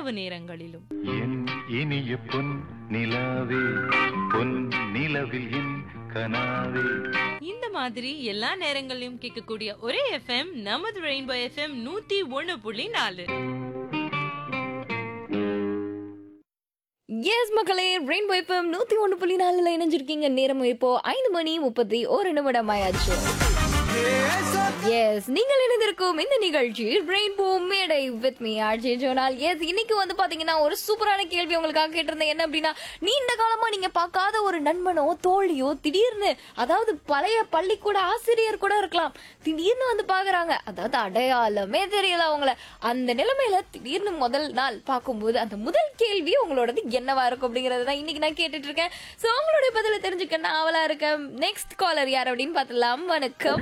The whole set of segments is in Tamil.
இரவு நேரங்களிலும் என் இனிய பொன் நிலாவே பொன் நிலவில் என் கனாவே இந்த மாதிரி எல்லா நேரங்களிலும் கேட்கக்கூடிய ஒரே எஃப்எம் நமது ரெயின்போ எஃப்எம் நூத்தி ஒண்ணு புள்ளி நாலு எஸ் மக்களே ரெயின்போ எஃப்எம் நூத்தி ஒன்று புள்ளி நாலுல இணைஞ்சிருக்கீங்க நேரம் இப்போ ஐந்து மணி முப்பத்தி ஒரு நிமிடம் ஆயாச்சு எஸ் நீங்கள் இணைந்திருக்கும் இந்த நிகழ்ச்சி ரெயின்போ மேடை with me RJ Jonal S இன்னைக்கு வந்து பாத்தீங்கன்னா ஒரு சூப்பரான கேள்வி உங்களுக்காக கேட்டிருந்தேன் என்ன அப்படின்னா நீண்ட காலமா நீங்க பார்க்காத ஒரு நண்பனோ தோழியோ திடீர்னு அதாவது பழைய பள்ளிக்கூட ஆசிரியர் கூட இருக்கலாம் திடீர்னு வந்து பாக்குறாங்க அதாவது அடையாளமே தெரியல அவங்கள அந்த நிலைமையில திடீர்னு முதல் நாள் பார்க்கும்போது அந்த முதல் கேள்வி உங்களோடது என்னவா இருக்கும் அப்படிங்கறத தான் இன்னைக்கு நான் கேட்டுட்டு இருக்கேன் சோ உங்களுடைய பதில தெரிஞ்சுக்க நான் அவளா இருக்கேன் நெக்ஸ்ட் காலர் யார் அப்படின்னு பார்த்தலாம் வணக்கம்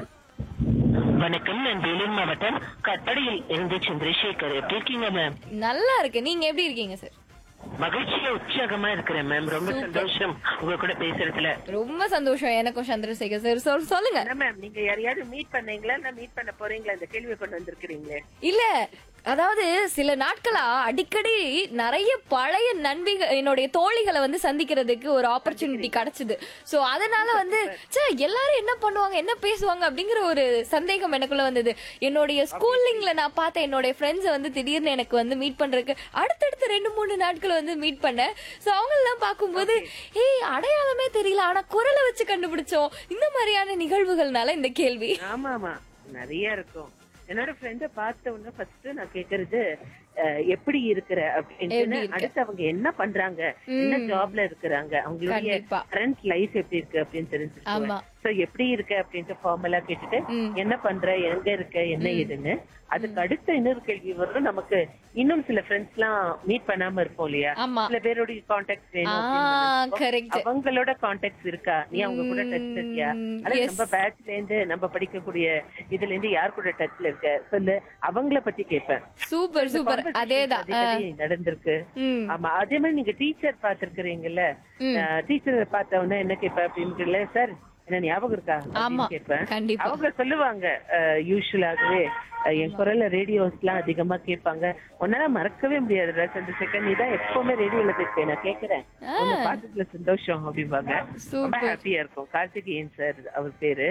வணக்கம் நான் வேலூர் மாவட்டம் கட்டடையில் இருந்து சந்திரசேகர் எப்படி இருக்கீங்க மேம் நல்லா இருக்கு நீங்க எப்படி இருக்கீங்க சார் மகிழ்ச்சியா உற்சாகமா இருக்கிறேன் மேம் ரொம்ப சந்தோஷம் உங்க கூட பேசுறதுல ரொம்ப சந்தோஷம் எனக்கும் சந்திரசேகர் சார் சொல் சொல்லுங்க என்ன மேம் நீங்க யாரையாவது மீட் பண்ணீங்களா இல்ல மீட் பண்ண போறீங்களா இந்த கேள்வி கொண்டு வந்திருக்கிறீங்களே இல்ல அதாவது சில நாட்களா அடிக்கடி நிறைய பழைய நண்பிகள் என்னுடைய தோழிகளை வந்து சந்திக்கிறதுக்கு ஒரு ஆப்பர்ச்சுனிட்டி கிடைச்சது சோ அதனால வந்து ச்சே எல்லாரும் என்ன பண்ணுவாங்க என்ன பேசுவாங்க அப்படிங்கிற ஒரு சந்தேகம் எனக்குள்ள வந்தது என்னுடைய ஸ்கூலிங்ல நான் பார்த்த என்னுடைய ஃப்ரெண்ட்ஸ் வந்து திடீர்னு எனக்கு வந்து மீட் பண்றதுக்கு அடுத்தடுத்த ரெண்டு மூணு நாட்கள் வந்து மீட் பண்ணேன் சோ அவங்க எல்லாம் பார்க்கும்போது ஏய் அடையாளமே தெரியல ஆனா குரலை வச்சு கண்டுபிடிச்சோம் இந்த மாதிரியான நிகழ்வுகள்னால இந்த கேள்வி ஆமா ஆமா நிறைய இருக்கும் என்னோட ஃப்ரெண்ட பார்த்த உடனே ஃபர்ஸ்ட் நான் கேக்குறது அஹ், எப்படி இருக்கிற அப்படின்னு எப்படி இருக்க? அடுத்து அவங்க என்ன பண்றாங்க என்ன ஜாப்ல இருக்கிறாங்க அவங்களுடைய கண்டிப்பா. கரண்ட் லைஃப் எப்படி இருக்கு அப்படின்னு ஆமா. தெரிஞ்சுக்கோங்க சோ எப்படி இருக்க அப்படின்ட்டு ஃபார்மலா கேட்டுட்டு ம். என்ன பண்ற எங்க இருக்க என்ன ஏதுன்னு அதுக்கு அடுத்த இன்னொரு கேள்வி வரும் நமக்கு இன்னும் சில ஃப்ரெண்ட்ஸ் எல்லாம் மீட் பண்ணாம இருப்போம் இல்லையா ஆமா. சில பேருடைய கான்டாக்ட் வேணும் ஆ, அப்படின்னு correct. நினைப்போம். அவங்களோட கான்டாக்ட்ஸ் இருக்கா நீ அவங்க கூட டச் இருக்கியா ம், அல்லது yes. நம்ம பேட்ச்ல இருந்து நம்ம படிக்கக்கூடிய இதுல இருந்து யார் கூட டச்ல இருக்க சொல்லு அவங்கள பத்தி கேட்பேன் சூப்பர் சூப்பர் conversation அதேதான் ஆ. அடிக்கடி நடந்திருக்கு ம். ஆமா அதே மாதிரி நீங்க டீச்சர் பாத்துருக்கீங்கல்ல டீச்சர் பார்த்த உடனே என்ன கேட்ப அப்படின்னு சார் என்ன ஞாபகம் இருக்கா ஆமா. அப்படின்னு கேட்பேன் கண்டிப்பா. அவங்க சொல்லுவாங்க யூஸ்வலாகவே என் குரல்ல ரேடியோஸ் எல்லாம் அதிகமா கேட்பாங்க உன்னால மறக்கவே முடியாது ரெண்டு செகண்ட் நீ தான் எப்பவுமே ரேடியோல பேசுவேன் நான் கேக்குறேன் உன்னை பார்த்ததுல சந்தோஷம் அப்படிம்பாங்க ரொம்ப Super. ஹாப்பியா இருக்கும் கார்த்திகேயன் சார் அவர் பேரு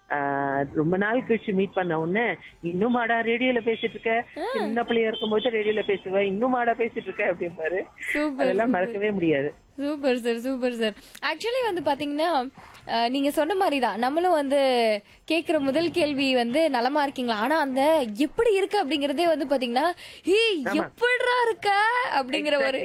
ஆஹ் ரொம்ப நாள் கழிச்சு மீட் பண்ண உடனே இன்னும் மாடா ரேடியோல பேசிட்டு இருக்க சின்ன பிள்ளையா இருக்கும்போது ரேடியோல பேசுவ இன்னும் மாடா பேசிட்டு இருக்க அப்படிம்பாரு Super, அதெல்லாம் மறக்கவே முடியாது super sir super sir actually வந்து பாத்தீங்கன்னா அஹ், நீங்க சொன்ன மாதிரி தான் நம்மளும் வந்து கேக்குற முதல் கேள்வி வந்து நலமா இருக்கீங்களா ஆனா அந்த எப்படி இருக்கு அப்படிங்கறதே வந்து பாத்தீங்கன்னா ஏய் எப்படிடா இருக்க அப்படிங்கிற ஒரு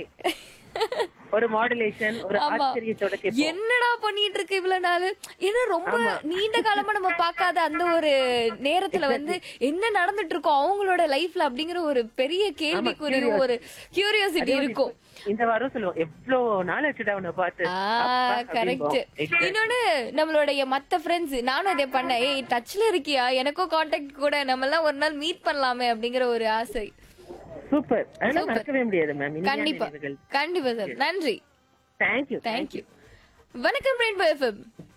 ஒரு மாடுலேஷன் ஒரு ஆமா. ஆச்சரியத்தோட கேட்போம் என்னடா பண்ணிட்டு இருக்கு இவ்வளவு நாள் ஏன்னா ரொம்ப நீண்ட காலமா நம்ம பார்க்காத அந்த ஒரு நேரத்துல வந்து என்ன நடந்துட்டு இருக்கோம் அவங்களோட லைஃப்ல அப்படிங்கிற ஒரு பெரிய கேள்விக்குறி ஒரு கியூரியாசிட்டி இருக்கும் இந்த வாரம் சொல்லுவோம் எவ்வளவு நாள் ஆச்சுடா உன்னை பார்த்து ஆ அப்பா கரெக்ட் அப்படிம்போம். Exactly. இன்னொன்னு நம்மளுடைய மத்த ஃப்ரெண்ட்ஸ் நானும் இதை பண்ணேன் ஏய் டச்ல இருக்கியா எனக்கும் காண்டாக்ட் கூட நம்ம எல்லாம் ஒரு நாள் மீட் பண்ணலாமே அப்படிங்கிற ஒரு ஆசை சூப்பர் அதெல்லாம் மறக்கவே முடியாது மேம் கண்டிப்பா கண்டிப்பா சார் நன்றி தேங்க்யூ தேங்க்யூ வணக்கம் ரெயின்போ எஃப்எம்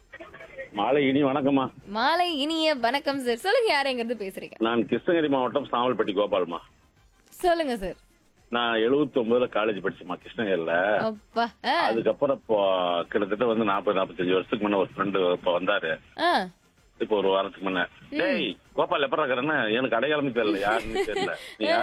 மாலை இனி வணக்கம்மா மாலை இனிய வணக்கம் சார் சொல்லுங்க யாருங்கிறது பேசுறீங்க நான் கிருஷ்ணகிரி மாவட்டம் சாமல்பட்டி கோபால்மா சொல்லுங்க சார் நான் 79 ஒன்பதுல காலேஜ் படிச்சேம்மா கிருஷ்ணகிரில அப்பா ஆ, அதுக்கப்புறம் இப்போ கிட்டத்தட்ட வந்து நாற்பது நாற்பத்தஞ்சு வருஷத்துக்கு முன்ன ஒரு ஃப்ரெண்டு இப்போ வந்தாரு ஆ இப்போ ஒரு வாரத்துக்கு முன்ன டேய் கோபால் எப்ப இருக்கிறேன்னு எனக்கு அடையாளமே தெரியல யாருன்னு தெரியல நீ யார்